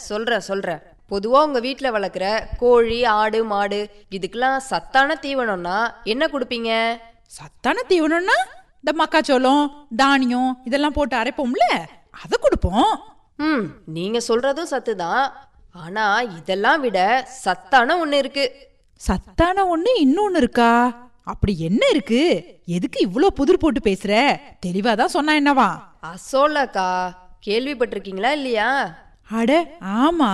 சொல்றேன் சொல்றேன் பொதுவா உங்க வீட்ல வளர்க்குற கோழி ஆடு மாடு இதுக்கெல்லாம் சத்தான தீவனம்னா என்ன கொடுப்பீங்க சத்தான தீவனம்னா இந்த மக்காச்சோளம் தானியம் இதெல்லாம் போட்டு அரைப்போம்ல அதை கொடுப்போம் ம் நீங்க சொல்றதும் சத்து தான் ஆனா இதெல்லாம் விட சத்தான ஒண்ணு இருக்கு சத்தான ஒண்ணு இன்னொன்னு இருக்கா அப்படி என்ன இருக்கு எதுக்கு இவ்ளோ புதிர் போட்டு பேசுற தெளிவா தான் சொன்னா என்னவா அசோலாக்கா கேள்விப்பட்டிருக்கீங்களா இல்லையா அட ஆமா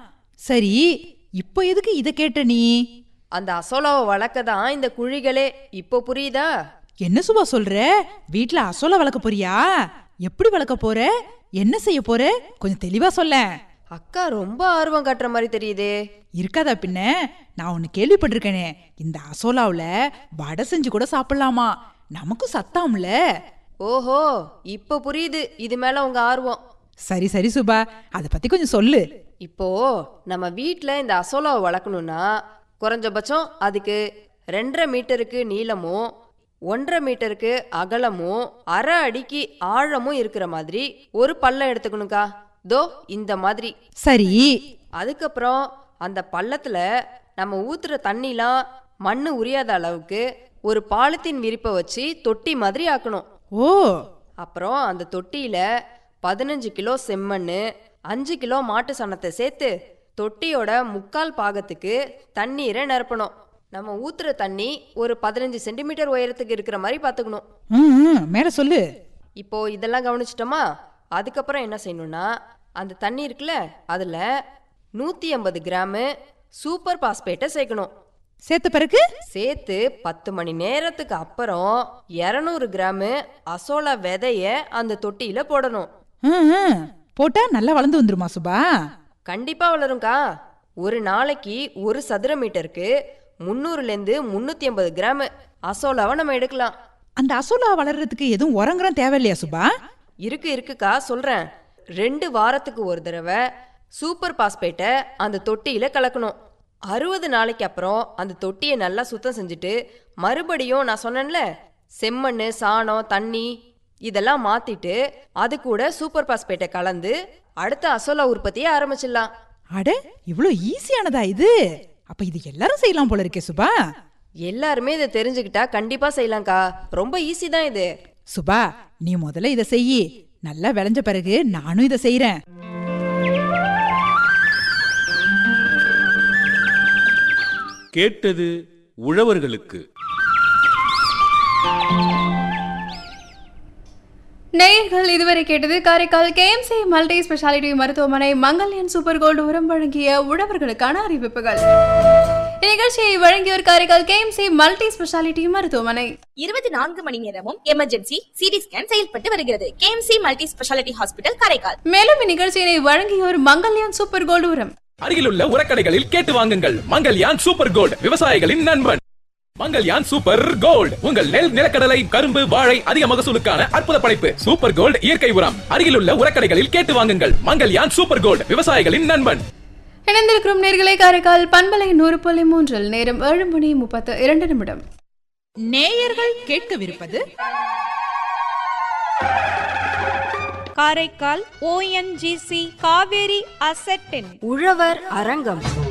சரி இப்போ எதுக்கு இத கேட்ட நீ அந்த அசோலாவை வளர்க்க தான் இந்த குழிகளே இப்போ புரியுதா என்ன சுபா சொல்ற வீட்ல அசோலா வளர்க்க போறியா எப்படி வளர்க்க போற என்ன செய்ய போற கொஞ்சம் தெளிவா சொல்லேன் அக்கா ரொம்ப ஆர்வம் காட்டுற மாதிரி தெரியுதே இருக்காதா பின்ன நான் ஒன்னு கேள்விப்பட்டிருக்கேனே இந்த அசோலாவுல வடை செஞ்சு கூட சாப்பிடலாமா நமக்கும் சத்தாம்ல ஓஹோ இப்போ புரியுது இது மேல உங்க ஆர்வம் சரி சரி சுபா அத பத்தி கொஞ்சம் சொல்லு இப்போ நம்ம வீட்ல இந்த அசோலாவை வளர்க்கணும்னா குறைஞ்சபட்சம் அதுக்கு ரெண்டரை மீட்டருக்கு நீளமும் ஒன்றரை மீட்டருக்கு அகலமும் அரை அடிக்கு ஆழமும் இருக்கிற மாதிரி ஒரு பள்ளம் எடுத்துக்கணுக்கா தோ இந்த மாதிரி சரி அதுக்கப்புறம் அந்த பள்ளத்துல நம்ம ஊத்துற தண்ணிலாம் மண்ணு உரியாத அளவுக்கு ஒரு பாலித்தீன் விரிப்பை வச்சு தொட்டி மாதிரி ஆக்கணும் ஓ அப்புறம் அந்த தொட்டியில பதினஞ்சு கிலோ செம்மண்ணு அஞ்சு கிலோ மாட்டு சாணத்தை சேர்த்து தொட்டியோட முக்கால் பாகத்துக்கு தண்ணீரை நிரப்பணும் நம்ம ஊத்துற தண்ணி ஒரு பதினஞ்சு சென்டிமீட்டர் உயரத்துக்கு இருக்கிற மாதிரி பார்த்துக்கணும் ம், ம், மேல சொல்லு இப்போ இதெல்லாம் கவனிச்சிட்டோமா அதுக்கப்புறம் என்ன செய்யணும்னா அந்த தண்ணி இருக்குல்ல அதில் நூற்றி ஐம்பது கிராமு சூப்பர் பாஸ்பேட்டை சேர்க்கணும் சேர்த்த பிறகு சேர்த்து பத்து மணி நேரத்துக்கு அப்புறம் இரநூறு கிராமு அசோலா விதைய அந்த தொட்டியில போடணும் ம், ம். போட்டா நல்லா வளர்ந்து வந்துருமா சுபா கண்டிப்பா வளரும்க்கா ஒரு நாளைக்கு ஒரு சதுர மீட்டருக்கு முந்நூறுலேருந்து முந்நூற்றி ஐம்பது கிராம் அசோலாவை நம்ம எடுக்கலாம் அந்த அசோலா வளர்றதுக்கு எதுவும் உரங்குறம் தேவையில்லையா சுபா இருக்கு இருக்குக்கா சொல்றேன் ரெண்டு வாரத்துக்கு ஒரு தடவை சூப்பர் பாஸ்பேட்டை அந்த தொட்டியில கலக்கணும் அறுபது நாளைக்கு அப்புறம் அந்த தொட்டியை நல்லா சுத்தம் செஞ்சுட்டு மறுபடியும் நான் சொன்னேன்ல செம்மண் சாணம் தண்ணி இதெல்லாம் மாத்திட்டு அது கூட சூப்பர் பாஸ்பேட்டை கலந்து அடுத்த அசோலா உற்பத்தியை ஆரம்பிச்சிடலாம் அட இவ்ளோ ஈஸியானதா இது அப்ப இது எல்லாரும் செய்யலாம் போல இருக்கே சுபா எல்லாருமே இதை தெரிஞ்சுக்கிட்டா கண்டிப்பா செய்யலாம்க்கா ரொம்ப ஈஸி தான் இது சுபா நீ முதல்ல இத செய்யி நல்லா விளைஞ்ச பிறகு நானும் இத செய்யறேன் கேட்டது உழவர்களுக்கு நேயர்கள் இதுவரை கேட்டது காரைக்கால் கேஎம்சி மல்டி ஸ்பெஷாலிட்டி மருத்துவமனை மங்கல்யன் சூப்பர் கோல்டு உரம் வழங்கிய உழவர்களுக்கான அறிவிப்புகள் இந்நிகழ்ச்சியை வழங்கியோர் காரைக்கால் கேஎம்சி மல்டி ஸ்பெஷாலிட்டி மருத்துவமனை இருபத்தி நான்கு மணி நேரமும் எமர்ஜென்சி சிடி ஸ்கேன் செயல்பட்டு வருகிறது KMC multi speciality hospital Karaikal மேலும் இந்நிகழ்ச்சியினை வழங்கியோர் மங்கல்யான் சூப்பர் கோல்டு உரம் அருகிலுள்ள உரக்கடைகளில் கேட்டு வாங்குங்கள் மங்கல்யான் சூப்பர் கோல்ட் விவசாயிகளின் நண்பன் மங்கல்யான் சூப்பர் கோல்ட் உங்கள் நெல் நிலக்கடலை கரும்பு வாழை அதிக மகசூலுக்கான அற்புத படைப்பு சூப்பர் கோல்ட் இயற்கை உரம் அருகிலுள்ள உரக்கடைகளில் கேட்டு வாங்குங்கள் மங்கல்யான் சூப்பர் கோல்ட் விவசாயிகளின் நண்பன் இணைந்திருக்கும் நேர்களை காரைக்கால் பண்பலை நூறு புள்ளி மூன்றில் நேரம் ஏழு மணி முப்பத்து இரண்டு நிமிடம் நேயர்கள் கேட்கவிருப்பது காரைக்கால் ஓஎன்ஜிசி காவேரி அசெட்டின் உழவர் அரங்கம்